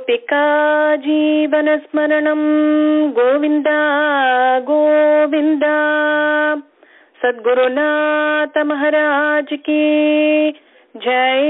गोपिका जीवनस्मरणं गोविन्द गोविन्द सद्गुरुनाथ महाराज की ஜெய்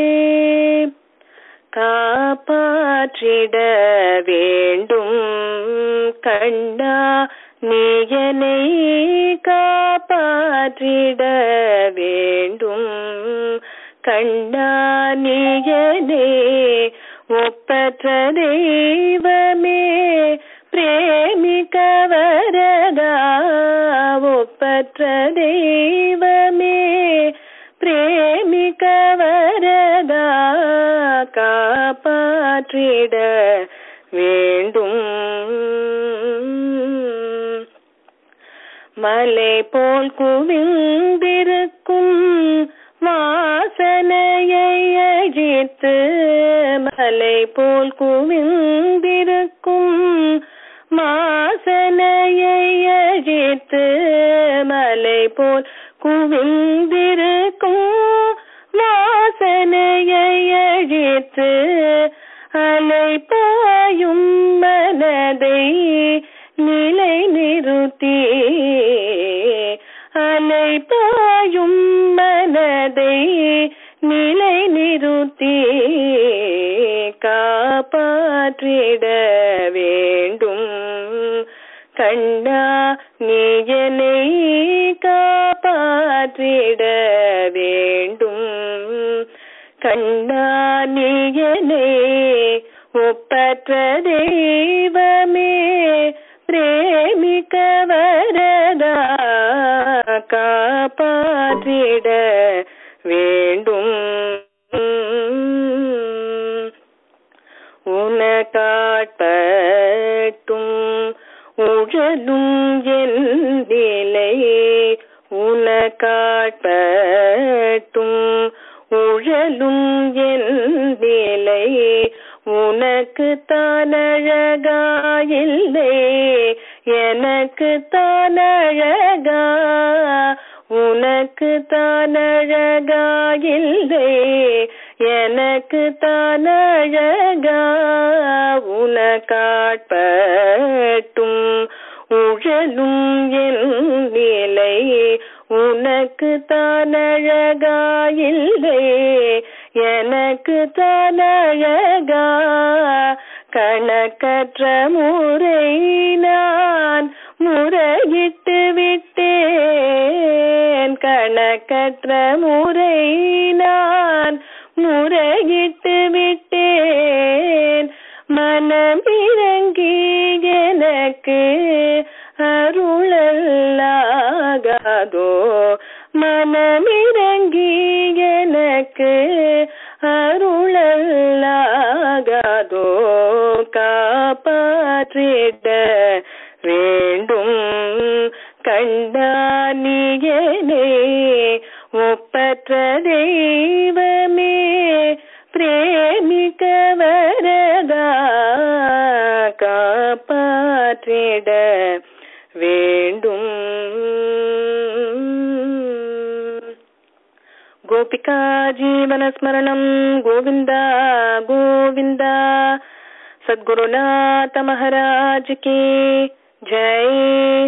காப்பாற்றிட வேண்டும் கண்ணா நீயனை காப்பாற்றிட வேண்டும் கண்ணா நீயனே ஒப்பற்ற தெய்வமே பிரேமிக்க வரதா ஒப்பற்ற தெய்வமே பிரேமிக்க வரதா காப்பாற்றிட வேண்டும் மலை போல் குவிந்திருக்கும் வாசனையை அழித்து மலை போல் குவிந்திருக்கும் வாசனையை அழித்து மலை போல் குவிந்திருக்கும் வாசனையை அழித்து அலை பாயும் மனதை நிலை நிறுத்தி அலை பாயும் மனதை நிலை நிறுத்தி காப்பாற்றிட வேண்டும் கண்ணா நீயனை காப்பாற்றிட வேண்டும் கண்ணா நீயனை ஒப்பற்ற தெய்வமே பிரேமிக்க வரதா காப்பாற்றிட வேண்டும் உனக்காட்பட்டும் உழலும் என் நிலை உனக்காட்பட்டும் உழலும் என் நிலை உனக்கு தானழகா இல்லை எனக்கு தானழகா உனக்கு தானழகா இல்லை எனக்கு தானழகா உனக்காட்பட்டும் உழலும் என் நிலை உனக்கு தானழகா இல்லை எனக்கு தானழகா கணக்கற்ற முறை நான் முறையிட்டு விட்டேன் கணக்கற்ற முறை நான் முறையிட்டு விட்டேன் மனமிறங்கி எனக்கு அருளல்லாகாதோ மனமிறங்கி எனக்கு அருளல்லாகாதோ காப்பாற்றிட வேண்டும் கண்டானியனே ஒப்பற்ற தெய்வமே பிரேமிக்க வரதா காப்பாற்றிட வேண்டும் गोपिका जीवनस्मरणं गोविन्द गोविन्द सद्गुरुनाथ महाराज की जय